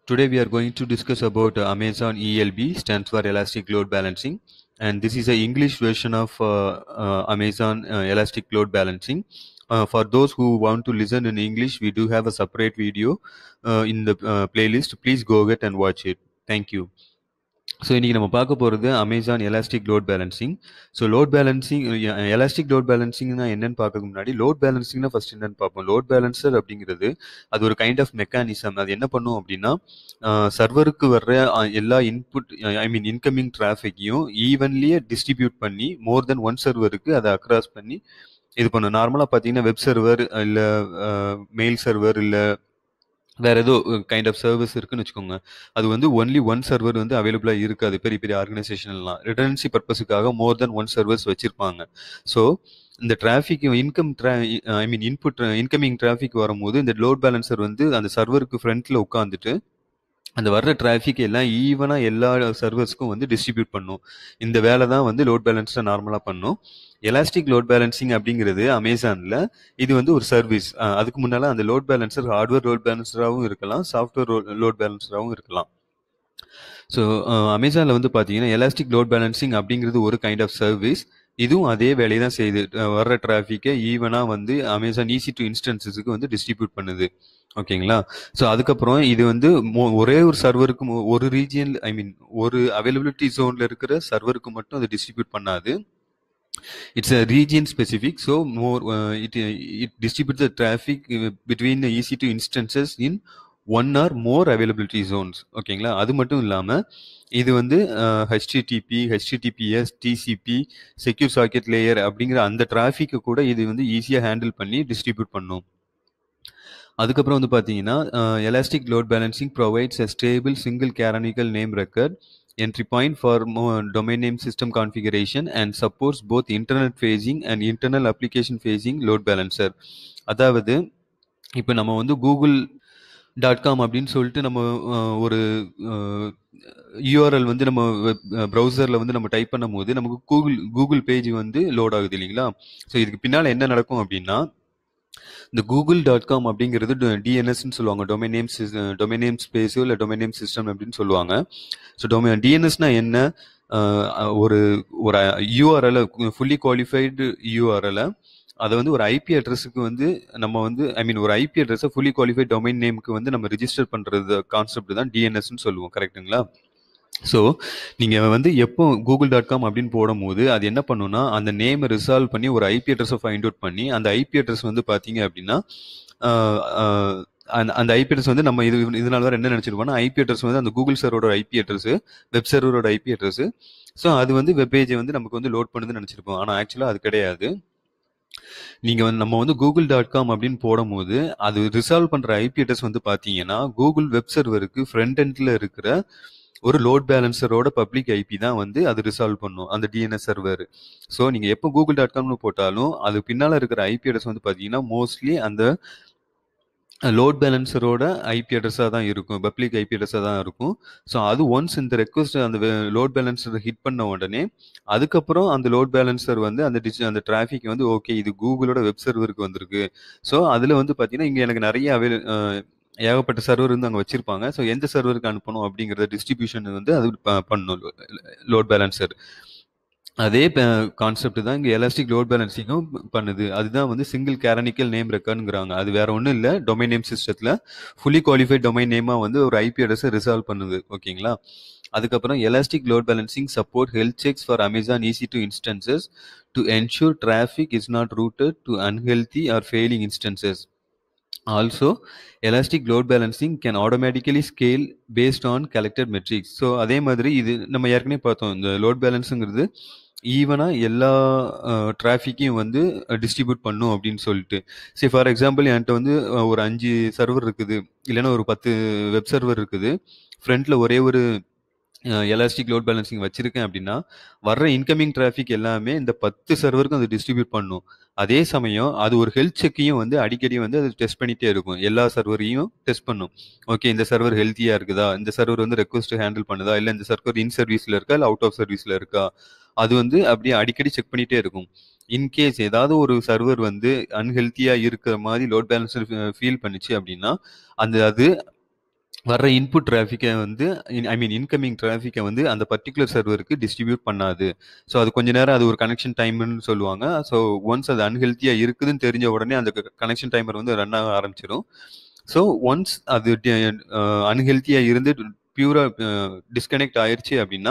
Today we are going to discuss about uh, Amazon ELB stands for Elastic Load Balancing and this is a English version of uh, uh, Amazon uh, Elastic Load Balancing. Uh, for those who want to listen in English, we do have a separate video uh, in the uh, playlist. Please go ahead and watch it. Thank you. So இன்றைக்கி நம்ம பார்க்க போகிறது Amazon elastic load balancing so load balancing elastic load பேலன்சிங்னா என்னன்னு பார்க்கறதுக்கு முன்னாடி load பேலன்சிங்னா first என்னன்னு பார்ப்போம் லோட் பேலன்சர் அப்படிங்கிறது அது ஒரு கைண்ட் ஆஃப் மெக்கானிசம் அது என்ன பண்ணும் அப்படின்னா சர்வருக்கு வர்ற அஹ், எல்லா இன்புட் ஐ மீன் இன்கமிங் டிராஃபிக்கையும் ஈவன்லியே டிஸ்ட்ரிபியூட் பண்ணி மோர் தென் ஒன் சர்வருக்கு அதை அக்ராஸ் பண்ணி இது பண்ணும் நார்மலாக பார்த்தீங்கன்னா வெப் சர்வர் இல்லை மெயில் சர்வர் இல்லை வேற ஏதோ கைண்ட் ஆஃப் சர்வீஸ் இருக்குன்னு வச்சுக்கோங்க அது வந்து ஒன்லி ஒன் சர்வர் வந்து அவைலபிளாக இருக்காது பெரிய பெரிய ஆர்கனைசேஷன்லாம் ரிடன்சி பர்பஸுக்காக மோர் தென் ஒன் சர்வர்ஸ் வச்சிருப்பாங்க ஸோ இந்த traffic income I mean input incoming traffic வரும்போது இந்த லோட் பேலன்சர் வந்து அந்த சர்வருக்கு ஃப்ரண்ட்ல உட்காந்துட்டு அந்த வர்ற டிராஃபிக் எல்லாம் ஈவனாக எல்லா சர்வர்ஸ்க்கும் வந்து டிஸ்ட்ரிபியூட் பண்ணும் இந்த வேலை தான் வந்து லோட் பேலன்ஸை நார்மலாக பண்ணும் எலாஸ்டிக் லோட் பேலன்சிங் அப்படிங்கிறது அமேசானில் இது வந்து ஒரு சர்வீஸ் அதுக்கு முன்னால் அந்த லோட் பேலன்சர் ஹார்ட்வேர் லோட் பேலன்சராகவும் இருக்கலாம் சாஃப்ட்வேர் லோட் பேலன்சராகவும் இருக்கலாம் ஸோ அமேசானில் வந்து பார்த்தீங்கன்னா எலாஸ்டிக் லோட் பேலன்சிங் அப்படிங்கிறது ஒரு கைண்ட் ஆஃப் சர்வீஸ் இதுவும் அதே வேலையை தான் செய்யுது அஹ் வர்ற டிராஃபிக்கை ஈவனாக வந்து அமேசான் ஈஸி டு இன்ஸ்டன்சஸுக்கு வந்து டிஸ்ட்ரிபியூட் பண்ணுது ஓகேங்களா ஸோ அதுக்கப்புறம் இது வந்து மோ- ஒரே ஒரு சர்வருக்கு மோ- ஒரு ரீஜியன் ஐ மீன் ஒரு அவைலபிலிட்டி ஜோனில் இருக்கிற சர்வருக்கு மட்டும் அது டிஸ்ட்ரிபியூட் பண்ணாது it's a region specific so more uh, it it distributes the traffic uh, between the ec2 instances in one or more availability zones ஓகேங்களா அது மட்டும் இல்லாமல் இது வந்து HTTP HTTPS TCP secure socket layer அப்படிங்கிற அந்த டிராஃபிக்கை கூட இது வந்து ஈஸியாக ஹேண்டில் பண்ணி டிஸ்ட்ரிபியூட் பண்ணும் அதுக்கப்புறம் வந்து பார்த்தீங்கன்னா elastic load balancing provides a stable single canonical name record entry point for mo- domain name system configuration and supports both internet facing and internal application facing load balancer அதாவது இப்போ நம்ம வந்து Google dot com அப்படின்னு சொல்லிட்டு நம்ம அஹ், ஒரு URL வந்து நம்ம ப்ரௌசரில் வந்து நம்ம டைப் பண்ணும்போது நமக்கு கூகுள் கூகுள் பேஜ் வந்து லோட் ஆகுது இல்லைங்களா ஸோ இதுக்கு பின்னால் என்ன நடக்கும் அப்படின்னா இந்த கூகுள் டாட் காம் அப்படிங்கிறது டிஎன்எஸ்ன்னு சொல்லுவாங்க டொமைன் நேம் டொமைன் நேம் ஸ்பேஸோ இல்லை டொமைன் நேம் சிஸ்டம் அப்படின்னு சொல்லுவாங்க ஸோ டொமை டிஎன்எஸ்னா என்ன அஹ், ஒரு ஒரு யூஆர்எல் ஃபுல்லி குவாலிஃபைடு யூஆர்எல் அதை வந்து ஒரு ஐபி அட்ரஸுக்கு வந்து நம்ம வந்து ஐ மீன் ஒரு ஐபி அட்ரஸை ஃபுல்லி குவாலிஃபைட் டொமைன் நேமுக்கு வந்து நம்ம ரிஜிஸ்டர் பண்ணுறது கான்செப்ட் தான் டிஎன்எஸ்ன்னு சொல்லுவோம் கரெக்ட்டுங்களா ஸோ நீங்கள் வந்து எப்போ கூகுள் டாட் காம் அப்படின்னு போடும்போது அது என்ன பண்ணுன்னா அந்த நேமை ரிசால்வ் பண்ணி ஒரு ஐபி அட்ரஸை ஃபைண்ட் அவுட் பண்ணி அந்த ஐபி அட்ரஸ் வந்து பார்த்தீங்க அப்படின்னா ஆஹ், ஆஹ், அந்த அந்த ஐபி அட்ரஸ் வந்து நம்ம இது இதனால வேறு என்ன நினச்சிருப்போம்னா ஐபி அட்ரஸ் வந்து அந்த கூகுள் சர்வரோட ஐபி அட்ரஸ் வெப் சர்வரோட ஐபி அட்ரஸ் ஸோ அது வந்து வெப் பேஜை வந்து நமக்கு வந்து லோட் பண்ணுதுன்னு நினச்சிருப்போம் ஆனால் ஆக்சுவலாக அது கிடையாது நீங்க வந்து நம்ம வந்து கூகுள் டாட் காம் அப்படின்னு போடும்போது அது ரிசால்வ் பண்ற ஐபி அட்ரஸ் வந்து பாத்தீங்கன்னா கூகுள் வெப் சர்வருக்கு ஃப்ரண்ட் எண்ட்ல இருக்கிற ஒரு லோட் பேலன்சரோட பப்ளிக் ஐபி தான் வந்து அது ரிசால்வ் பண்ணும் அந்த டிஎன்எஸ் சர்வர் ஸோ நீங்க எப்போ கூகுள் டாட் காம்னு போட்டாலும் அது பின்னால இருக்கிற ஐபி அட்ரஸ் வந்து பாத்தீங்கன்னா மோஸ்ட்லி அந்த லோட் பேலன்சரோட ஐபி அட்ரஸாக தான் இருக்கும் பப்ளிக் ஐபி அட்ரஸாக தான் இருக்கும் ஸோ அது ஒன்ஸ் இந்த ரெக்வஸ்ட் அந்த லோட் பேலன்சர் ஹிட் பண்ண உடனே அதுக்கப்புறம் அந்த லோட் பேலன்சர் வந்து அந்த டிஜி அந்த டிராஃபிக் வந்து ஓகே இது கூகுளோட வெப் சர்வருக்கு வந்திருக்கு ஸோ அதில் வந்து பார்த்தீங்கன்னா இங்கே எனக்கு நிறைய அவைல ஏகப்பட்ட சர்வர் வந்து அங்கே வச்சிருப்பாங்க ஸோ எந்த சர்வருக்கு அனுப்பணும் அப்படிங்கிறத டிஸ்ட்ரிபியூஷன் வந்து அது ப- பண்ணும் லோட் பேலன்சர் அதே கான்செப்ட் தான் இங்கே எலாஸ்டிக் லோட் பேலன்சிங்கும் பண்ணுது அதுதான் வந்து சிங்கிள் கேரனிக்கல் நேம் ரெக்கார்டுங்கிறாங்க அது வேற ஒன்றும் இல்லை டொமைன் நேம் சிஸ்டத்தில் ஃபுல்லி குவாலிஃபைட் டொமைன் நேமாக வந்து ஒரு ஐபி அட்ரஸை ரிசால்வ் பண்ணுது ஓகேங்களா அதுக்கப்புறம் elastic load balancing support health checks for Amazon EC two instances to ensure traffic is not routed to unhealthy or failing instances also elastic load balancing can automatically scale based on collected metrics so அதே மாதிரி இது நம்ம ஏற்கனவே பார்த்தோம் இந்த load பேலன்ஸுங்கிறது ஈவனாக எல்லா டிராஃபிக்கையும் வந்து டிஸ்ட்ரிபியூட் பண்ணும் அப்படின்னு சொல்லிட்டு சரி ஃபார் எக்ஸாம்பிள் என்கிட்ட வந்து அஹ், ஒரு அஞ்சு சர்வர் இருக்குது இல்லைன்னா ஒரு பத்து வெப் சர்வர் இருக்குது ஃப்ரண்ட்டில் ஒரே ஒரு எலாஸ்டிக் லோட் பேலன்சிங் வச்சிருக்கேன் அப்படின்னா வர்ற இன்கமிங் டிராஃபிக் எல்லாமே இந்த பத்து சர்வருக்கும் அது டிஸ்ட்ரிபியூட் பண்ணும் அதே சமயம் அது ஒரு ஹெல்த் செக்கையும் வந்து அடிக்கடி வந்து அது டெஸ்ட் பண்ணிட்டே இருக்கும் எல்லா சர்வரையும் டெஸ்ட் பண்ணும் ஓகே இந்த சர்வர் ஹெல்த்தியா இருக்குதா இந்த சர்வர் வந்து ரெக்வஸ்ட் ஹேண்டில் பண்ணுதா இல்லை இந்த சர்வர் இன் சர்வீஸ்ல இருக்கா இல்லை அவுட் ஆஃப் சர்வீஸ்ல இருக்கா அது வந்து அப்படியே அடிக்கடி செக் பண்ணிட்டே இருக்கும் இன்கேஸ் ஏதாவது ஒரு சர்வர் வந்து அன்ஹெல்த்தியா இருக்கிற மாதிரி லோட் பேலன்சர் ஃபீல் பண்ணுச்சு அப்படின்னா அந்த அது வர்ற இன்புட் டிராஃபிக்கை வந்து ஐ மீன் இன்கமிங் டிராஃபிக்கை வந்து அந்த பர்டிகுலர் சர்வருக்கு டிஸ்ட்ரிபியூட் பண்ணாது ஸோ அது கொஞ்ச நேரம் அது ஒரு கனெக்ஷன் டைம்னு சொல்லுவாங்க ஸோ ஒன்ஸ் அது அன்ஹெல்த்தியாக இருக்குதுன்னு தெரிஞ்ச உடனே அந்த கனெக்ஷன் டைமர் வந்து ரன் ஆக ஆரம்பிச்சிடும் ஸோ ஒன்ஸ் அது அன்ஹெல்த்தியாக இருந்து பியூராக டிஸ்கனெக்ட் ஆயிடுச்சு அப்படின்னா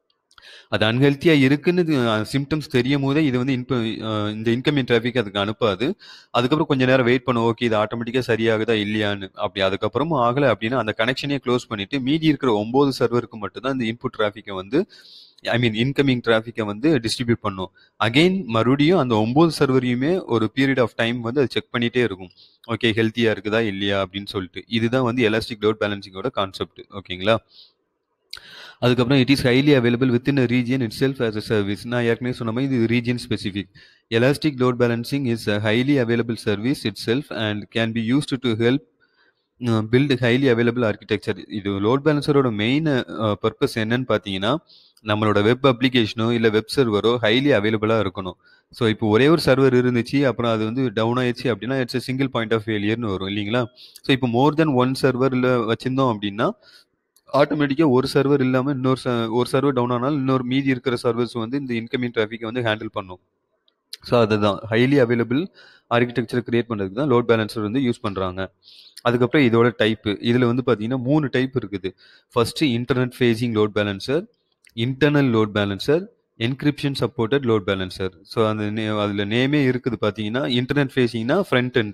அது அன்ஹெல்த்தியாக இருக்குன்னு சிம்டம்ஸ் தெரியும் போதே இது வந்து இன்ப இந்த இன்கமிங் டிராஃபிக் அதுக்கு அனுப்பாது அதுக்கப்புறம் கொஞ்ச நேரம் வெயிட் பண்ண ஓகே இது ஆட்டோமேட்டிக்காக சரியாகுதா இல்லையான்னு அப்படி அதுக்கப்புறமும் ஆகலை அப்படின்னா அந்த கனெக்ஷனே க்ளோஸ் பண்ணிட்டு மீதி இருக்கிற ஒம்பது சர்வருக்கு மட்டும்தான் இந்த இன்புட் டிராஃபிக்கை வந்து ஐ மீன் இன்கமிங் டிராஃபிக்கை வந்து டிஸ்ட்ரிபியூட் பண்ணும் அகெயின் மறுபடியும் அந்த ஒம்பது சர்வரையுமே ஒரு பீரியட் ஆஃப் டைம் வந்து அது செக் பண்ணிட்டே இருக்கும் ஓகே ஹெல்த்தியாக இருக்குதா இல்லையா அப்படின்னு சொல்லிட்டு இதுதான் வந்து எலாஸ்டிக் லோட் பேலன்சிங்கோட கான்செப்ட் ஓகேங்களா அதுக்கப்புறம் it is highly available with in region itself as a service நான் ஏற்கனவே சொன்ன மாதிரி இது region specific elastic load balancing is a highly available service itself and can be used to help build highly available architecture இது load பேலன்சரோட main purpose என்னன்னு பார்த்தீங்கன்னா நம்மளோட வெப் அப்ளிகேஷனோ இல்லை வெப் சர்வரோ ஹைலி அவைலபிளாக இருக்கணும் ஸோ இப்போ ஒரே ஒரு சர்வர் இருந்துச்சு அப்புறம் அது வந்து டவுன் ஆயிடுச்சு அப்படின்னா இட்ஸ் சிங்கிள் பாயிண்ட் ஆஃப் ஃபெயிலியர்னு வரும் இல்லைங்களா ஸோ இப்போ மோர் தென் ஒன் சர்வரில் வச்சிருந்தோம் அப்படின்னா ஆட்டோமேட்டிக்காக ஒரு சர்வர் இல்லாமல் இன்னொரு ஒரு சர்வர் டவுன் ஆனாலும் இன்னொரு மீதி இருக்கிற சர்வர்ஸ் வந்து இந்த இன்கமிங் டிராஃபிக்கை வந்து ஹேண்டில் பண்ணும் ஸோ அதுதான் ஹைலி அவைலபிள் ஆர்கிடெக்சர் கிரியேட் பண்ணுறதுக்கு தான் லோட் பேலன்சர் வந்து யூஸ் பண்ணுறாங்க அதுக்கப்புறம் இதோட டைப்பு இதில் வந்து பார்த்தீங்கன்னா மூணு டைப் இருக்குது first internet facing load balancer internal load balancer encryption supported load balancer so அந்த நே அதில் நேமே இருக்குது பார்த்தீங்கன்னா இன்டர்நெட் ஃபேஸிங்னா ஃப்ரண்ட் எண்டு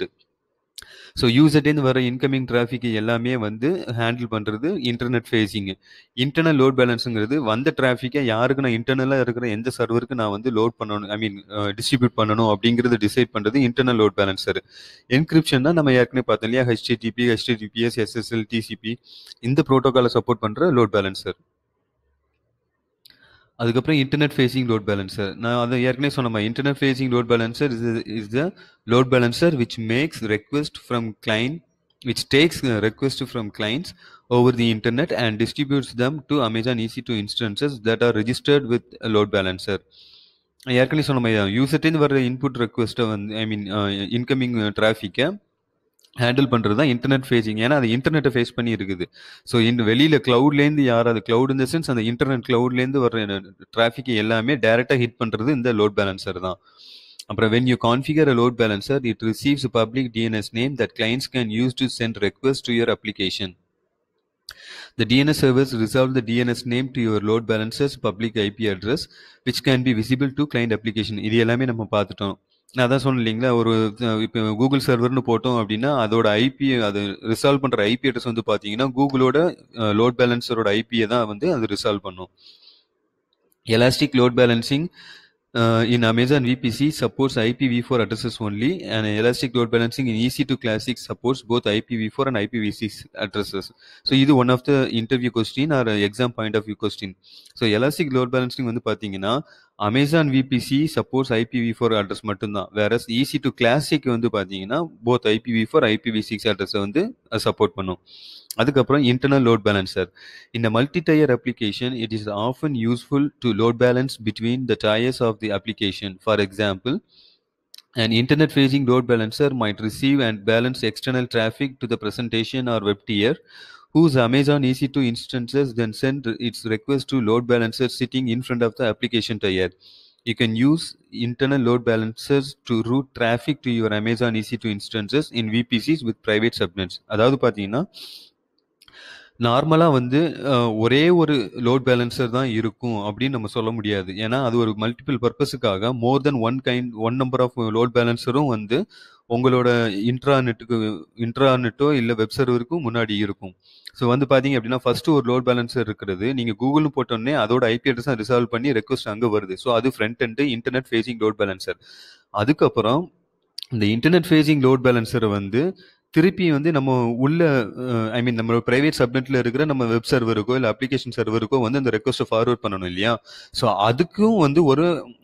ஸோ யூசர்டேருந்து வர இன்கமிங் டிராஃபிக் எல்லாமே வந்து ஹேண்டில் பண்ணுறது இன்டர்நெட் ஃபேஸிங்கு இன்டர்னல் லோட் பேலன்ஸுங்கிறது வந்த டிராஃபிக்கை யாருக்கு நான் இன்டர்னலாக இருக்கிற எந்த சர்வருக்கு நான் வந்து லோட் பண்ணணும் ஐ மீன் டிஸ்ட்ரிபியூட் பண்ணணும் அப்படிங்கிறது டிசைட் பண்ணுறது இன்டர்னல் லோட் பேலன்சர் என்கிரிப்ஷன் தான் நம்ம ஏற்கனவே பார்த்தோம் இல்லையா ஹெச்டிடிபி ஹெச்டிடிபிஎஸ் எஸ்எஸ்எல் டிசிபி இந்த ப்ரோட்டோகாலை சப்போர்ட் பண்ணுற லோட் பேலன்சர் அதுக்கப்புறம் இன்டர்நெட் ஃபேஸிங் லோட் பேலன்சர் நான் அதை ஏற்கனவே சொன்ன internet facing load balancer is is the load balancer which makes request from client which takes uh, requests from clients over the internet and distributes them to Amazon EC2 instances that are registered with a load balancer. ஏற்கனவே சொன்ன மாதிரி யூசர்டேருந்து வர input ரெக்வெஸ்ட்டை வந்து ஐ mean incoming டிராஃபிக்கை handle பண்ணுறது தான் internet facing ஏன்னா அது இன்டர்நெட்டை face பண்ணி இருக்குது ஸோ இந்த வெளியில் க்ளவுட்லேருந்து யார் அது க்ளவுட் இந்த சென்ஸ் அந்த இன்டர்நெட் க்ளவுட்லேருந்து வர டிராஃபிக் எல்லாமே டேரெக்டாக ஹிட் பண்ணுறது இந்த லோட் பேலன்சர் தான் அப்புறம் when you configure a load balancer it receives a public DNS name that clients can use to send requests to your application the DNS servers resolve the DNS name to your load balancer's public IP address which can be visible to client application இது எல்லாமே நம்ம பார்த்துட்டோம் நான் அதான் சொன்னேன் இல்லைங்களா ஒரு இப்போ கூகுள் சர்வர்னு போட்டோம் அப்படின்னா அதோட ஐபி அது ரிசால்வ் பண்ணுற ஐபி அட்ரஸ் வந்து பார்த்தீங்கன்னா கூகுளோட லோட் பேலன்சரோட ஐபியை தான் வந்து அது ரிசால்வ் பண்ணும் elastic load balancing Uh, in Amazon VPC supports IPv4 addresses only, and Elastic Load Balancing in EC2 Classic supports both IPv4 and IPv6 addresses. So, இது one of the interview question or exam point of view question. So, Elastic Load Balancing வந்து பார்த்தீங்கன்னா Amazon VPC supports IPv four address மட்டும்தான் வேற EC two classic வந்து பார்த்தீங்கன்னா both IPv four IPv six அட்ரஸை வந்து support பண்ணும் அதுக்கப்புறம் இன்டர்னல் லோட் பேலன்சர் இந்த multi tier application it is often useful to load balance between the tiers of the application for example An internet facing load balancer might receive and balance external traffic to the presentation or web tier, whose Amazon EC2 instances then send its request to load balancer sitting in front of the application tier. You can use internal load balancers to route traffic to your Amazon EC2 instances in VPCs with private subnets. அதாவது பார்த்தீங்கன்னா நார்மலாக வந்து ஒரே ஒரு load balancer தான் இருக்கும் அப்படின்னு நம்ம சொல்ல முடியாது ஏன்னா அது ஒரு மல்டிபிள் பர்பஸுக்காக more than one kind one number of load பேலன்சரும் வந்து உங்களோட இன்ட்ராநெட்டுக்கு இன்ட்ராநெட்டோ இல்லை வெப் சர்வருக்கும் முன்னாடி இருக்கும் ஸோ வந்து பார்த்தீங்க அப்படின்னா ஃபர்ஸ்ட் ஒரு லோட் பேலன்சர் இருக்கிறது நீங்கள் கூகுள்னு போட்டோன்னே அதோட ஐபி அட்ரஸ் ரிசால்வ் பண்ணி ரெக்வஸ்ட் அங்கே வருது ஸோ அது front end internet facing load balancer அதுக்கப்புறம் இந்த இன்டர்நெட் ஃபேஸிங் லோட் பேலன்சரை வந்து திருப்பி வந்து நம்ம உள்ள ஐ மீன் நம்ம பிரைவேட் சப்நெட்ல இருக்கிற நம்ம வெப் சர்வருக்கோ இல்லை அப்ளிகேஷன் சர்வருக்கோ வந்து அந்த ரெக்வஸ்ட்டை ஃபார்வர்ட் பண்ணணும் இல்லையா ஸோ அதுக்கும் வந்து ஒரு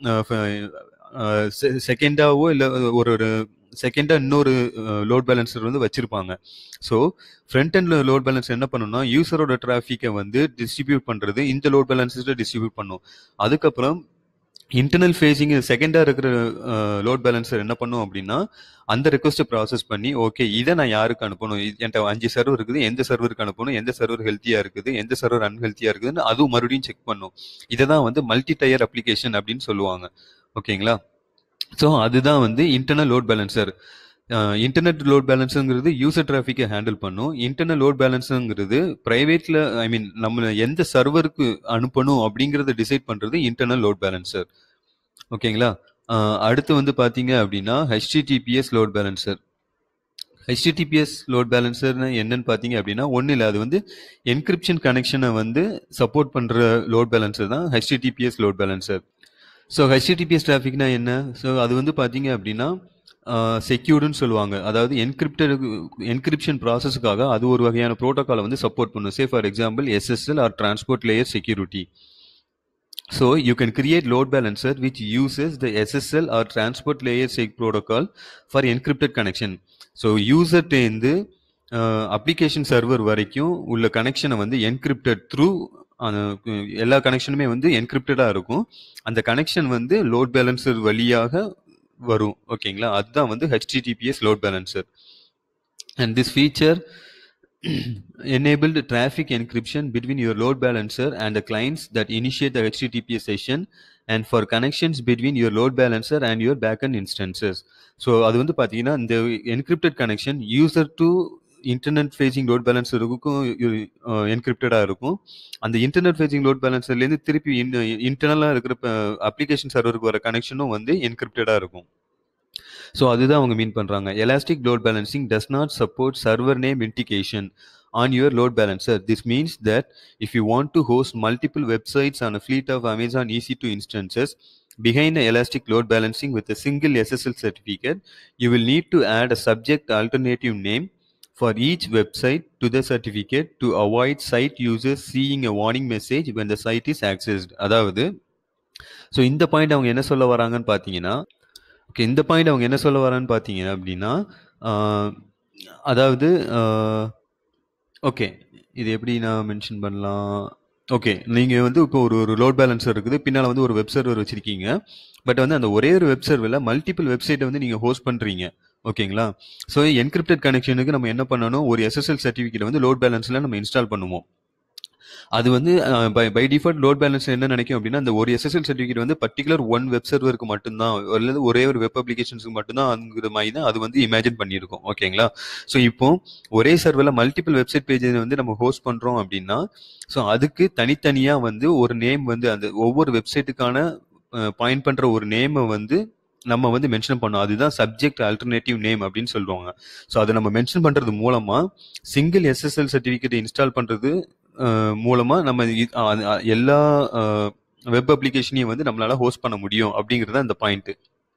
செகண்டாவோ இல்லை ஒரு ஒரு செகண்டா இன்னொரு லோட் பேலன்சர் வந்து வச்சிருப்பாங்க so front end load balance என்ன பண்ணணும்னா யூசரோட டிராஃபிக்கை வந்து டிஸ்ட்ரிபியூட் பண்றது இந்த லோட் பேலன்சர்ல டிஸ்ட்ரிபியூட் பண்ணும் அதுக்கப்புறம் இன்டர்னல் ஃபேஸிங் செகண்டாக இருக்கிற லோட் பேலன்சர் என்ன பண்ணும் அப்படின்னா அந்த ரெக்வஸ்ட்டை ப்ராசஸ் பண்ணி ஓகே இதை நான் யாருக்கு அனுப்பணும் இது என்கிட்ட அஞ்சு சர்வர் இருக்குது எந்த சர்வருக்கு அனுப்பணும் எந்த சர்வர் ஹெல்த்தியாக இருக்குது எந்த சர்வர் அன்ஹெல்த்தியாக இருக்குதுன்னு அதுவும் மறுபடியும் செக் பண்ணும் இதை தான் வந்து மல்டி டயர் அப்ளிகேஷன் அப்படின்னு சொல்லுவாங்க ஓகேங்களா ஸோ அதுதான் வந்து internal load balancer internet load பேலன்ஸுங்கிறது யூசர் டிராஃபிக்கை ஹேண்டில் பண்ணும் இன்டர்னல் லோட் பேலன்ஸுங்கிறது ப்ரைவேட்டில் ஐ மீன் நம்ம எந்த சர்வருக்கு அனுப்பணும் அப்படிங்கிறத டிசைட் பண்ணுறது இன்டர்னல் லோட் பேலன்சர் ஓகேங்களா அஹ் அடுத்து வந்து பார்த்தீங்க அப்படின்னா HTTPS load balancer HTTPS load பேலன்சர்னு என்னன்னு பார்த்தீங்க அப்படின்னா ஒன்றும் இல்லை அது வந்து என்கிரிப்ஷன் கனெக்ஷனை வந்து சப்போர்ட் பண்ணுற லோட் பேலன்சர் தான் HTTPS load balancer so HTTPS டிராஃபிக்னா என்ன ஸோ அது வந்து பார்த்தீங்க அப்படின்னா செக்யூர்டுன்னு சொல்லுவாங்க அதாவது என்கிரிப்டட் என்கிரிப்ஷன் ப்ராசஸுக்காக அது ஒரு வகையான ப்ரோட்டோக்காலை வந்து சப்போர்ட் பண்ணும் say for example SSL or transport layer security So you can create load balancer which uses the SSL or transport layer seg protocol for encrypted connection. So user இருந்து application server வரைக்கும் உள்ள கனெக்ஷனை வந்து encrypted through எல்லா கனெக்ஷனுமே வந்து என்கிரிப்டடாக இருக்கும் அந்த connection வந்து லோட் பேலன்சர் வழியாக வரும் ஓகேங்களா அதுதான் வந்து HTTPS load balancer and this feature enabled traffic encryption between your load balancer and the clients that initiate the HTTPS session and for connections between your load balancer and your backend instances. So அது வந்து பார்த்தீங்கன்னா இந்த encrypted connection user to internet facing load பேலன்சருக்கும் என்கிரிப்டடாக இருக்கும் அந்த internet facing load பேலன்சர்லேருந்து திருப்பி இன்டர்னலாக இருக்கிற அப்ளிகேஷன் சர்வருக்கு வர கனெக்ஷனும் வந்து என்கிரிப்டடாக இருக்கும் ஸோ அதுதான் அவங்க மீன் பண்ணுறாங்க elastic load balancing does not support server name indication on your load balancer this means that if you want to host multiple websites on a fleet of Amazon EC two instances behind the elastic load balancing with a single SSL certificate, you will need to add a subject alternative name for each website to the certificate to avoid site users seeing a warning message when the site is accessed. அதாவது so இந்த point அவங்க என்ன சொல்ல வராங்கன்னு பார்த்தீங்கன்னா okay இந்த point அவங்க என்ன சொல்ல வரான்னு பார்த்தீங்க அப்படின்னா அதாவது ஓகே இது எப்படி நான் மென்ஷன் பண்ணலாம் ஓகே நீங்கள் வந்து இப்போ ஒரு ஒரு லோட் பேலன்சர் இருக்குது பின்னால் வந்து ஒரு வெப் சர்வர் வச்சுருக்கீங்க பட் வந்து அந்த ஒரே ஒரு வெப் சர்வரில் மல்டிபிள் வெப்சைட்டை வந்து நீங்கள் ஹோஸ்ட் பண்ணுறீங்க ஓகேங்களா ஸோ என்கிரிப்டட் கனெக்ஷனுக்கு நம்ம என்ன பண்ணணும் ஒரு எஸ்எஸ்எல் சர்டிஃபிகேட் வந்து லோட் பேலன்ஸில் நம்ம இன்ஸ்டால் பண்ணுவோம் அது வந்து by by default load balance என்ன நினைக்கும் அப்படின்னா அந்த ஒரு எஸ்எஸ்எல் சர்டிஃபிகேட் வந்து பர்டிகுலர் ஒன் வெப் சர்வருக்கு மட்டும்தான் அல்லது ஒரே ஒரு வெப் அப்ளிகேஷன்ஸுக்கு மட்டும்தான் அந்த மாதிரி தான் அது வந்து இமேஜின் பண்ணியிருக்கோம் ஓகேங்களா ஸோ இப்போ ஒரே சர்வரில் மல்டிபிள் வெப்சைட் பேஜ் வந்து நம்ம ஹோஸ்ட் பண்ணுறோம் அப்படின்னா ஸோ அதுக்கு தனித்தனியாக வந்து ஒரு நேம் வந்து அந்த ஒவ்வொரு வெப்சைட்டுக்கான பாயிண்ட் பண்ணுற ஒரு நேமை வந்து நம்ம வந்து மென்ஷன் பண்ணோம் அதுதான் சப்ஜெக்ட் ஆல்டர்னேட்டிவ் நேம் அப்படின்னு சொல்லுவாங்க ஸோ அதை நம்ம மென்ஷன் பண்ணுறது மூலமாக சிங்கிள் எஸ்எஸ்எல் சர்டிஃபிகேட் இன்ஸ்டால் பண்ணுறது மூலமா நம்ம எல்லா வெப் அப்ளிகேஷனையும் வந்து நம்மளால ஹோஸ்ட் பண்ண முடியும் அப்படிங்கிறது அந்த பாயிண்ட்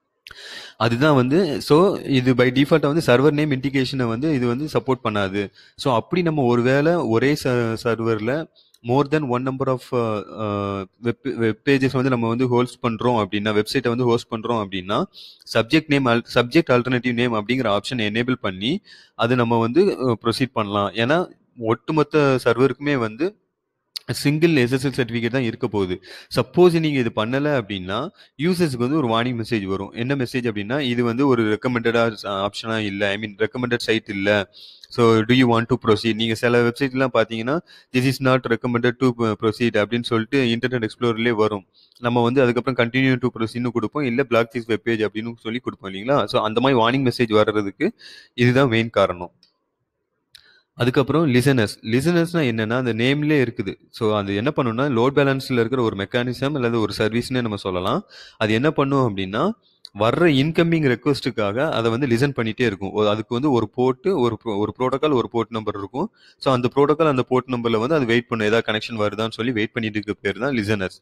அதுதான் வந்து ஸோ இது பை டிஃபால்ட்டாக வந்து சர்வர் நேம் இண்டிகேஷனை வந்து இது வந்து சப்போர்ட் பண்ணாது ஸோ அப்படி நம்ம ஒருவேளை ஒரே சர்வரில் more than one number of web web pages வந்து நம்ம வந்து ஹோஸ்ட் பண்ணுறோம் அப்படின்னா வெப்சைட்டை வந்து ஹோஸ்ட் பண்ணுறோம் அப்படின்னா subject name subject alternative name அப்படிங்கிற ஆப்ஷன் எனேபிள் பண்ணி அது நம்ம வந்து ப்ரொசீட் பண்ணலாம் ஏன்னா ஒட்டுமொத்த சர்வருக்குமே வந்து சிங்கிள் எஸ்எஸ்எல் சர்டிஃபிகேட் தான் இருக்க போகுது சப்போஸ் நீங்கள் இது பண்ணலை அப்படின்னா யூசர்ஸ்க்கு வந்து ஒரு வார்னிங் மெசேஜ் வரும் என்ன மெசேஜ் அப்படின்னா இது வந்து ஒரு ரெக்கமெண்டடாக ஆப்ஷனாக இல்லை ஐ மீன் ரெக்கமெண்டட் சைட் இல்லை so do you want to proceed நீங்கள் சில வெப்சைட்லாம் பார்த்தீங்கன்னா this is not recommended to proceed அப்படின்னு சொல்லிட்டு இன்டர்நெட் எக்ஸ்ப்ளோர்லேயே வரும் நம்ம வந்து அதுக்கப்புறம் கண்டினியூ டு ப்ரொசீட்னு கொடுப்போம் இல்லை பிளாக் திஸ் வெப் பேஜ் அப்படின்னு சொல்லி கொடுப்போம் இல்லைங்களா ஸோ அந்த மாதிரி வார்னிங் மெசேஜ் வர்றதுக்கு இதுதான் மெயின் காரணம் அதுக்கப்புறம் லிசனர்ஸ் லிசனர்ஸ்னா என்னன்னா அந்த நேம்லேயே இருக்குது ஸோ அது என்ன பண்ணுன்னா லோட் பேலன்ஸில் இருக்கிற ஒரு மெக்கானிசம் அல்லது ஒரு சர்வீஸ்னே நம்ம சொல்லலாம் அது என்ன பண்ணும் அப்படின்னா வர்ற இன்கமிங் ரெக்வஸ்ட்டுக்காக அதை வந்து லிசன் பண்ணிட்டே இருக்கும் அதுக்கு வந்து ஒரு போர்ட்டு ஒரு ஒரு ப்ரோட்டோக்கால் ஒரு போர்ட் நம்பர் இருக்கும் ஸோ அந்த ப்ரோட்டோக்கால் அந்த போர்ட் நம்பரில் வந்து அது வெயிட் பண்ணும் ஏதாவது கனெக்ஷன் வருதான்னு சொல்லி வெயிட் பண்ணிட்டு இருக்க பேர் தான் listeners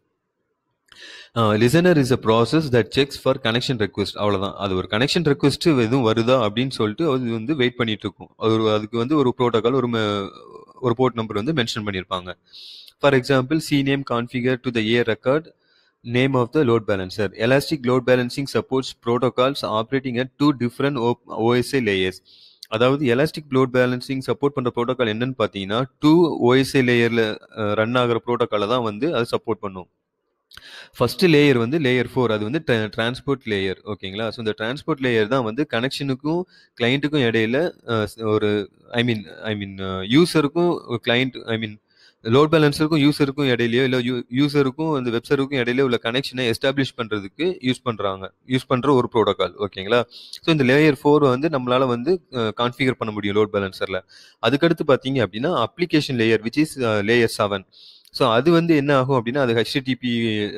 listener is a process that checks for connection request அவ்வளோதான் அது ஒரு கனெக்ஷன் ரெக்வஸ்ட் எதுவும் வருதா அப்படின்னு சொல்லிட்டு அது வந்து வெயிட் பண்ணிட்டு இருக்கும் ஒரு அதுக்கு வந்து ஒரு ப்ரோட்டோகால் ஒரு ஒரு போர்ட் நம்பர் வந்து மென்ஷன் பண்ணியிருப்பாங்க for example C name configure to the A record name of the load balancer elastic load balancing supports protocols operating at two different OSI layers அதாவது எலாஸ்டிக் லோட் பேலன்சிங் சப்போர்ட் பண்ணுற protocol என்னன்னு பார்த்தீங்கன்னா two OSI லேயரில் run ஆகிற ப்ரோட்டோக்காலை தான் வந்து அது support பண்ணும் ஃபர்ஸ்ட் லேயர் வந்து லேயர் ஃபோர் அது வந்து டிரான்ஸ்போர்ட் லேயர் ஓகேங்களா ஸோ இந்த டிரான்ஸ்போர்ட் லேயர் தான் வந்து கனெக்ஷனுக்கும் கிளைண்ட்டுக்கும் இடையில அஹ், ஒரு ஐ மீன் ஐ மீன் யூசருக்கும் கிளைண்ட் ஐ மீன் லோட் பேலன்ஸருக்கும் யூசருக்கும் இடையிலயோ இல்லை யூசருக்கும் அந்த வெப்சருக்கும் இடையில உள்ள கனெக்ஷனை எஸ்டாப்ளிஷ் பண்ணுறதுக்கு யூஸ் பண்ணுறாங்க யூஸ் பண்ணுற ஒரு ப்ரோட்டோகால் ஓகேங்களா ஸோ இந்த லேயர் ஃபோர் வந்து நம்மளால வந்து கான்ஃபிகர் பண்ண முடியும் லோட் பேலன்சரில் அதுக்கடுத்து பார்த்தீங்க அப்படின்னா application layer which is layer seven so அது வந்து என்ன ஆகும் அப்படின்னா அது ஹெச்டிடிபி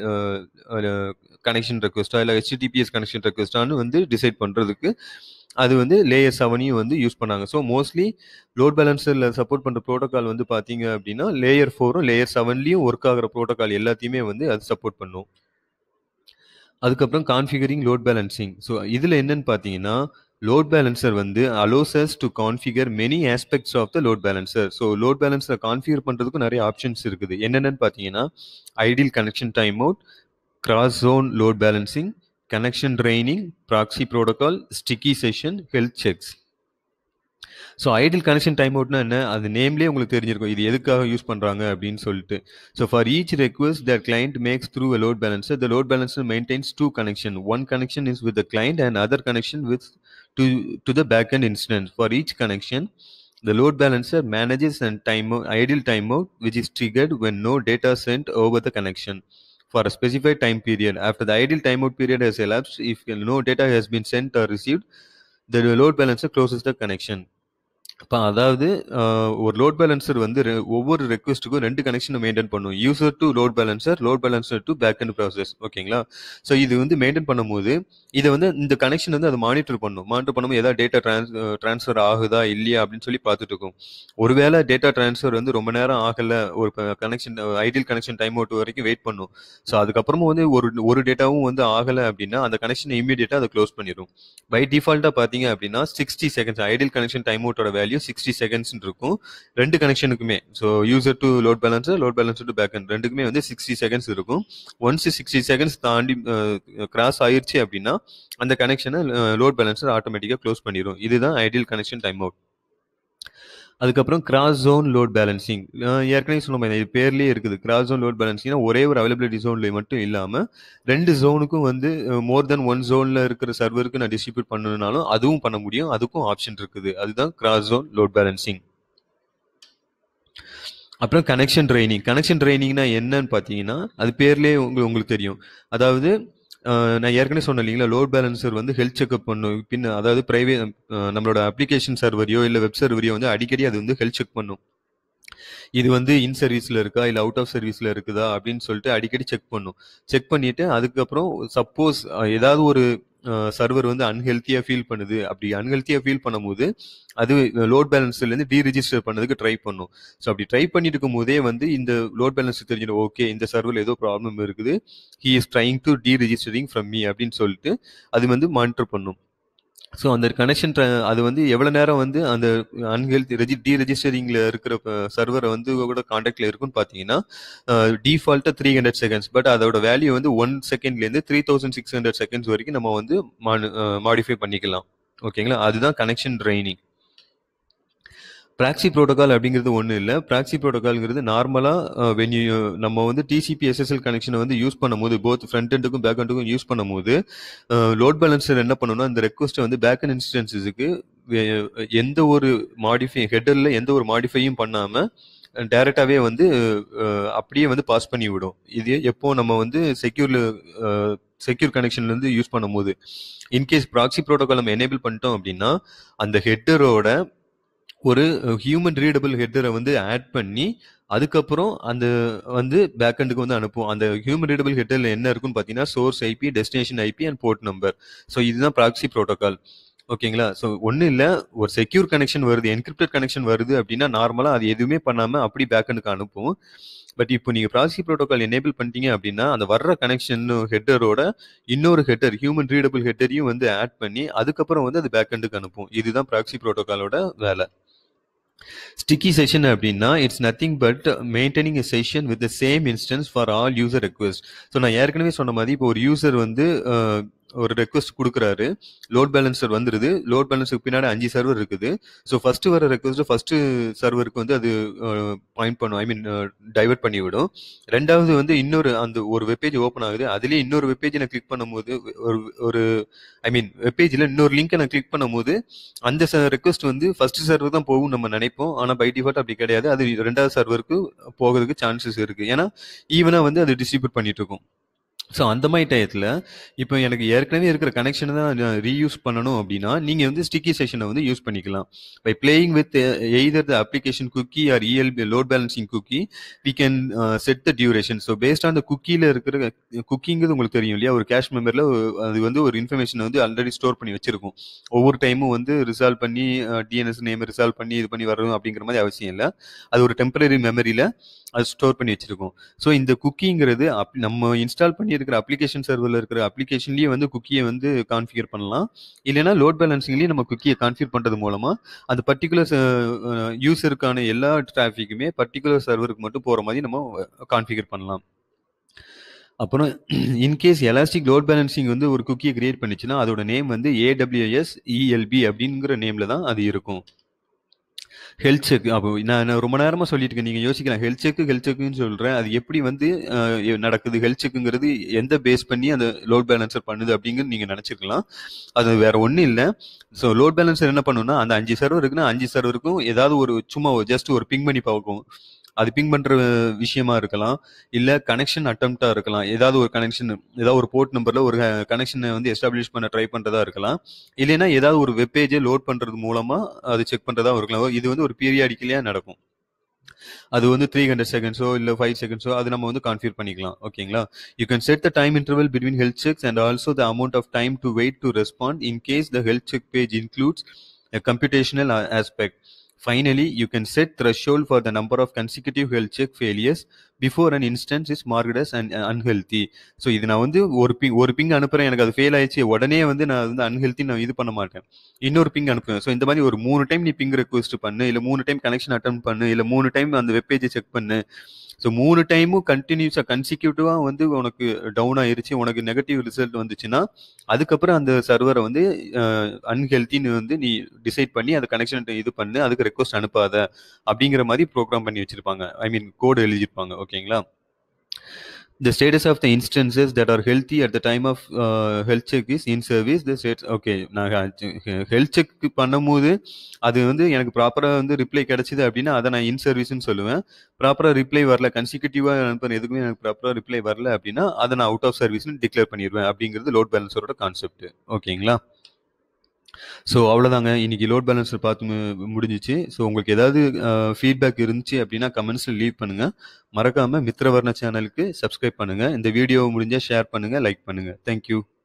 கனெக்ஷன் ரெக்வஸ்டா இல்லை ஹெச்டிடிபிஎஸ் கனெக்ஷன் ரெக்வஸ்டான்னு வந்து டிசைட் பண்ணுறதுக்கு அது வந்து லேயர் செவனையும் வந்து யூஸ் பண்ணாங்க ஸோ மோஸ்ட்லி லோட் பேலன்சரில் சப்போர்ட் பண்ணுற ப்ரோட்டோகால் வந்து பார்த்தீங்க அப்படின்னா லேயர் ஃபோரும் லேயர் செவன்லையும் ஒர்க் ஆகிற ப்ரோட்டோகால் எல்லாத்தையுமே வந்து அது சப்போர்ட் பண்ணும் அதுக்கப்புறம் கான்ஃபிகரிங் லோட் பேலன்சிங் ஸோ இதில் என்னன்னு பார்த்தீங்கன்னா லோட் பேலன்சர் வந்து allows us to configure many aspects of the load balancer so load பேலன்சரை கான்ஃபிகர் பண்ணுறதுக்கு நிறைய ஆப்ஷன்ஸ் இருக்குது என்னென்னு பார்த்தீங்கன்னா idle connection time out cross zone load balancing connection draining proxy protocol sticky session health checks so idle connection time அவுட்னா என்ன அது நேம்லேயே உங்களுக்கு தெரிஞ்சிருக்கும் இது எதுக்காக யூஸ் பண்ணுறாங்க அப்படின்னு சொல்லிட்டு so for each request that client makes through a load balancer the load balancer maintains two connection one connection is with the client and other connection with to to the back end instance for each connection The load balancer manages and time out, ideal timeout, which is triggered when no data sent over the connection for a specified time period. After the ideal timeout period has elapsed, if no data has been sent or received, the load balancer closes the connection. இப்போ அதாவது ஆஹ், ஒரு load balancer வந்து ரெ- ஒவ்வொரு ரெக்வஸ்ட்டுக்கும் ரெண்டு கனெக்ஷனை maintain பண்ணும் user to load balancer load balancer to back end process ஓகேங்களா ஸோ இது வந்து மெயின்டைன் பண்ணும்போது இதை வந்து இந்த கனெக்ஷன் வந்து அதை மானிட்டர் பண்ணும் மானிட்டர் பண்ணும்போது ஏதாவது டேட்டா ட்ரான்ஸ் ட்ரான்ஸ்ஃபர் ஆகுதா இல்லையா அப்படின்னு சொல்லி பார்த்துட்டு இருக்கும் ஒருவேளை டேட்டா ட்ரான்ஸ்ஃபர் வந்து ரொம்ப நேரம் ஆகல ஒரு connection idle connection time out வரைக்கும் வெயிட் பண்ணும் ஸோ அதுக்கப்புறமும் வந்து ஒரு ஒரு டேட்டாவும் வந்து ஆகலை அப்படின்னா அந்த கனெக்ஷனை இமீடியட்டாக அதை க்ளோஸ் பண்ணிடும் பை டிஃபால்ட்டாக பார்த்தீங்க அப்படின்னா sixty seconds idle connection time அவுட்டோட வேல்யூ சிக்ஸ்டி செகண்ட்ஸ் இருக்கும் ரெண்டு கனெக்ஷனுக்குமே so user to load balancer load balancer to back end ரெண்டுக்குமே வந்து சிக்ஸ்டி செகண்ட்ஸ் இருக்கும் ஒன்ஸ் சிக்ஸ்டி செகண்ட்ஸ் தாண்டி கிராஸ் ஆயிருச்சு அப்படின்னா அந்த கனெக்ஷனை லோட் பேலன்சர் ஆட்டோமேட்டிக்காக க்ளோஸ் பண்ணிடும் இதுதான் ஐடியல் கனெக்ஷன் டைம் அவுட் அதுக்கப்புறம் கிராஸ் ஜோன் லோட் பேலன்சிங் ஏற்கனவே சொன்ன மாதிரி இது பேர்லேயே இருக்குது கிராஸ் ஜோன் லோட் பேலன்சிங்னா ஒரே ஒரு அவைலபிலிட்டி ஜோன்ல மட்டும் இல்லாமல் ரெண்டு ஜோனுக்கும் வந்து மோர் தென் ஒன் ஜோனில் இருக்கிற சர்வருக்கு நான் டிஸ்ட்ரிபியூட் பண்ணணும்னாலும் அதுவும் பண்ண முடியும் அதுக்கும் ஆப்ஷன் இருக்குது அதுதான் கிராஸ் ஜோன் லோட் பேலன்சிங் அப்புறம் கனெக்ஷன் ட்ரைனிங் கனெக்ஷன் ட்ரைனிங்னா என்னன்னு பார்த்தீங்கன்னா அது பேர்லேயே உங்களுக்கு உங்களுக்கு தெரியும் அதாவது அஹ், நான் ஏற்கனவே சொன்னேன் இல்லைங்களா லோட் பேலன்சர் வந்து ஹெல்த் செக்அப் பண்ணும் பின்ன அதாவது பிரைவேட் நம்மளோட அப்ளிகேஷன் சர்வரையோ இல்லை வெப் சர்வரையோ வந்து அடிக்கடி அது வந்து ஹெல்த் செக் பண்ணும் இது வந்து இன் சர்வீஸ்ல இருக்கா இல்லை அவுட் ஆஃப் சர்வீஸ்ல இருக்குதா அப்படின்னு சொல்லிட்டு அடிக்கடி செக் பண்ணும் செக் பண்ணிட்டு அதுக்கப்புறம் சப்போஸ் ஏதாவது ஒரு சர்வர் வந்து அன்ஹெல்த்தியா ஃபீல் பண்ணுது அப்படி அன்ஹெல்த்தியா ஃபீல் பண்ணும்போது அது லோட் பேலன்ஸ்ல இருந்து டீரிஜிஸ்டர் பண்ணதுக்கு ட்ரை பண்ணும் ஸோ அப்படி ட்ரை பண்ணிட்டு இருக்கும் போதே வந்து இந்த லோட் பேலன்ஸ் தெரிஞ்சிடும் ஓகே இந்த சர்வர்ல ஏதோ ப்ராப்ளம் இருக்குது he is trying to deregistering from me அப்படின்னு சொல்லிட்டு அது வந்து மானிட்டர் பண்ணும் ஸோ அந்த கனெக்ஷன் அது வந்து எவ்வளோ நேரம் வந்து அந்த அன்ஹெல்த் ரெஜி டி ரெஜிஸ்டரிங்கில் இருக்கிற சர்வரை வந்து கூட காண்டாக்டில் இருக்குன்னு பார்த்தீங்கன்னா டிஃபால்ட்டாக த்ரீ ஹண்ட்ரட் செகண்ட்ஸ் பட் அதோட வேல்யூ வந்து ஒன் செகண்ட்லேருந்து three thousand six hundred seconds வரைக்கும் நம்ம வந்து மாடிஃபை பண்ணிக்கலாம் ஓகேங்களா அதுதான் கனெக்ஷன் ட்ரைனிங் ப்ராக்சி ப்ரோட்டோகால் அப்படிங்கிறது ஒன்றும் இல்லை ப்ராக்சி ப்ரோட்டோகால்ங்கிறது நார்மலாக வென் யூ நம்ம வந்து டிசிபி எஸ்எஸ்எல் கனெக்ஷனை வந்து யூஸ் பண்ணும்போது போத் ஃப்ரண்ட் எண்டுக்கும் பேக் எண்டுக்கும் யூஸ் பண்ணும்போது லோட் பேலன்சர் என்ன பண்ணணும்னா அந்த ரெக்வஸ்ட்டை வந்து பேக் அண்ட் இன்ஸ்டன்சஸுக்கு எந்த ஒரு மாடிஃபை ஹெட்டரில் எந்த ஒரு மாடிஃபையும் பண்ணாமல் டைரெக்டாகவே வந்து அஹ், அப்படியே வந்து பாஸ் பண்ணி விடும் இது எப்போ நம்ம வந்து செக்யூர்ல செக்யூர் கனெக்ஷன்ல இருந்து யூஸ் பண்ணும்போது இன்கேஸ் ப்ராக்சி ப்ரோட்டோகால் நம்ம எனேபிள் பண்ணிட்டோம் அப்படின்னா அந்த ஹெட்டரோட ஒரு ஹியூமன் ரீடபிள் ஹெட்டரை வந்து ஆட் பண்ணி அதுக்கப்புறம் அந்த வந்து பேக்கெண்டுக்கு வந்து அனுப்பும் அந்த ஹியூமன் ரீடபிள் ஹெட்டரில் என்ன இருக்குன்னு பார்த்தீங்கன்னா source IP destination IP and port number so இதுதான் ப்ராக்சி ப்ரோட்டோகால் ஓகேங்களா ஸோ ஒன்றும் இல்லை ஒரு செக்யூர் கனெக்ஷன் வருது என்கிரிப்டட் கனெக்ஷன் வருது அப்படின்னா நார்மலாக அது எதுவுமே பண்ணாமல் அப்படி பேக்கெண்டுக்கு அனுப்பும் பட் இப்போ நீங்கள் ப்ராக்சி ப்ரோட்டோகால் எனேபிள் பண்ணிட்டீங்க அப்படின்னா அந்த வர்ற கனெக்ஷன் ஹெட்டரோட இன்னொரு ஹெட்டர் ஹியூமன் ரீடபிள் ஹெட்டரையும் வந்து ஆட் பண்ணி அதுக்கப்புறம் வந்து அது பேக்கெண்டுக்கு அனுப்பும் இதுதான் ப்ராக்சி ப்ரோட்டோகாலோட வேலை ஸ்டிக்கி செஷன் அப்படின்னா it's nothing but maintaining a session with the same instance for all user request so நான் ஏற்கனவே சொன்ன மாதிரி இப்போ ஒரு யூசர் வந்து ஒரு ரெக்வஸ்ட் கொடுக்குறாரு லோட் பேலன்சர் வந்துருது லோட் பேலன்ஸருக்கு பின்னாடி அஞ்சு சர்வர் இருக்குது ஸோ ஃபர்ஸ்ட் வர ரெக்வஸ்ட் ஃபர்ஸ்ட் சர்வருக்கு வந்து அது பாயிண்ட் பண்ணும் ஐ மீன் டைவர்ட் பண்ணி விடும் ரெண்டாவது வந்து இன்னொரு அந்த ஒரு வெப்பேஜ் ஓப்பன் ஆகுது அதுலேயே இன்னொரு வெப்பேஜ் நான் கிளிக் பண்ணும்போது ஒரு ஒரு ஐ மீன் வெப்பேஜில் இன்னொரு லிங்கை நான் கிளிக் பண்ணும்போது அந்த ரெக்வஸ்ட் வந்து ஃபர்ஸ்ட் சர்வர் தான் போகும் நம்ம நினைப்போம் ஆனால் பை டிஃபால்ட் அப்படி கிடையாது அது ரெண்டாவது சர்வருக்கு போகிறதுக்கு சான்சஸ் இருக்கு ஏன்னா ஈவனா வந்து அது டிஸ்ட்ரிபியூட் பண்ணிட்டு இருக்கும் ஸோ அந்த மாதிரி டயத்தில் இப்போ எனக்கு ஏற்கனவே இருக்கிற கனெக்ஷனை தான் ரீயூஸ் பண்ணணும் அப்படின்னா நீங்கள் வந்து ஸ்டிக்கி செஷனை வந்து யூஸ் பண்ணிக்கலாம் by playing with either the application cookie or ELB load balancing cookie we can set the duration so based on the குக்கியில் இருக்கிற குக்கிங்கிறது உங்களுக்கு தெரியும் இல்லையா ஒரு கேஷ் மெமரியில் அது வந்து ஒரு இன்ஃபர்மேஷன் வந்து ஆல்ரெடி ஸ்டோர் பண்ணி வச்சிருக்கும் ஒவ்வொரு டைமும் வந்து ரிசால்வ் பண்ணி டிஎன்எஸ் நேம் ரிசால்வ் பண்ணி இது பண்ணி வரணும் அப்படிங்கிற மாதிரி அவசியம் இல்லை அது ஒரு டெம்பரரி மெமரியில் அது ஸ்டோர் பண்ணி வச்சிருக்கோம் ஸோ இந்த குக்கிங்கிறது அப் நம்ம இன்ஸ்டால் பண்ணி இருக்கிற அப்ளிகேஷன் சர்வரில் இருக்கிற அப்ளிகேஷன்லேயே வந்து குக்கியை வந்து கான்ஃபிகர் பண்ணலாம் இல்லைனா லோட் பேலன்சிங்லேயே நம்ம குக்கியை கான்ஃபிகர் பண்ணுறது மூலமாக அந்த பர்டிகுலர் யூஸருக்கான எல்லா டிராஃபிக்குமே பர்டிகுலர் சர்வருக்கு மட்டும் போகிற மாதிரி நம்ம கான்ஃபிகர் பண்ணலாம் அப்புறம் இன்கேஸ் எலாஸ்டிக் லோட் பேலன்சிங் வந்து ஒரு குக்கியை கிரியேட் பண்ணிச்சுன்னா அதோட நேம் வந்து ஏடபிள்யூஎஸ் இஎல்பி அப்படிங்கிற நேமில் தான் அது இருக்கும் ஹெல்த் செக் அப்போ நான் ரொம்ப நேரமாக சொல்லிட்டு இருக்கேன் நீங்கள் யோசிக்கலாம் ஹெல்த் செக்கு ஹெல்த் செக்குன்னு சொல்கிறேன் அது எப்படி வந்து நடக்குது ஹெல்த் செக்குங்கிறது எந்த பேஸ் பண்ணி அந்த லோட் பேலன்சர் பண்ணுது அப்படிங்கிறது நீங்கள் நினச்சிருக்கலாம் அது வேற ஒன்றும் இல்லை ஸோ லோட் பேலன்சர் என்ன பண்ணுன்னா அந்த அஞ்சு சர்வர் இருக்குன்னா அஞ்சு சர்வருக்கும் ஏதாவது ஒரு சும்மா ஜஸ்ட் ஒரு பிங் பண்ணி பார்க்கும் அது பிங் பண்ற விஷயமா இருக்கலாம் இல்ல கனெக்ஷன் அட்டம்ப்டா இருக்கலாம் ஏதாவது ஒரு கனெக்ஷன் ஏதாவது ஒரு போர்ட் நம்பர்ல ஒரு கனெக்ஷனை வந்து எஸ்டாப்ளிஷ் பண்ண ட்ரை பண்றதா இருக்கலாம் இல்லைன்னா ஏதாவது ஒரு வெப்பேஜை லோட் பண்றது மூலமா அது செக் பண்றதா இருக்கலாம் இது வந்து ஒரு பீரியாடிக்கலியா நடக்கும் அது வந்து த்ரீ ஹண்ட்ரட் செகண்ட்ஸோ இல்லை ஃபைவ் செகண்ட்ஸோ அது நம்ம வந்து கான்ஃபிகர் பண்ணிக்கலாம் ஓகேங்களா you can set the time interval between health checks and also the amount of time to wait to respond in case the health check page includes a computational aspect. Finally, you can set threshold for the number of consecutive health check failures before an instance is marked as un- unhealthy. So இது நான் வந்து ஒரு ping ஒரு ping அனுப்புறேன் எனக்கு அது fail ஆயிடுச்சு உடனே வந்து நான் வந்து அன்ஹெல்த்தி நான் இது பண்ண மாட்டேன் இன்னொரு பிங் அனுப்புவேன் ஸோ இந்த மாதிரி ஒரு மூணு டைம் நீ பிங் ரெக்வஸ்ட் பண்ணு இல்லை மூணு டைம் கனெக்ஷன் அட்டன் பண்ணு இல்லை மூணு டைம் அந்த வெப்பேஜை செக் பண்ணு ஸோ மூணு டைமும் கண்டினியூஸாக கன்சிக்யூட்டிவாக வந்து உனக்கு டவுன் ஆயிருச்சு உனக்கு நெகட்டிவ் ரிசல்ட் வந்துச்சுன்னா அதுக்கப்புறம் அந்த சர்வரை வந்து அன்ஹெல்த்தின்னு வந்து நீ டிசைட் பண்ணி அந்த கனெக்ஷன் இது பண்ணு அதுக்கு ரெக்வஸ்ட் அனுப்பாத அப்படிங்கிற மாதிரி ப்ரோக்ராம் பண்ணி வச்சிருப்பாங்க ஐ மீன் கோடு எழுதியிருப்பாங்க ஓகேங்களா the status of the instances that are healthy at the time of uh, health check is in service the states okay நான் ஹெல்த் செக் பண்ணும்போது அது வந்து எனக்கு ப்ராப்பராக வந்து ரிப்ளை கிடைச்சிது அப்படின்னா அதை நான் இன் சர்வீஸ்னு சொல்லுவேன் ப்ராப்பராக ரிப்ளை வரல கன்சிக்யூட்டிவாக அனுப்புற எதுக்குமே எனக்கு ப்ராப்பராக ரிப்ளை வரல அப்படின்னா அதை நான் அவுட் ஆஃப் சர்வீஸ்னு டிக்ளேர் பண்ணிடுவேன் அப்படிங்கிறது லோட் பேலன்ஸரோட கான்செப்ட் ஓகேங்களா ஸோ அவ்வளோதாங்க இன்னைக்கு லோட் பேலன்ஸர் பார்த்து மு- முடிஞ்சிச்சு ஸோ உங்களுக்கு ஏதாவது ஃபீட்பேக் இருந்துச்சு அப்படின்னா கமெண்ட்ஸில் லீவ் பண்ணுங்க மறக்காம மித்ரவர்ண சேனலுக்கு சப்ஸ்கிரைப் பண்ணுங்க இந்த வீடியோ முடிஞ்சா ஷேர் பண்ணுங்க லைக் பண்ணுங்க தேங்க்யூ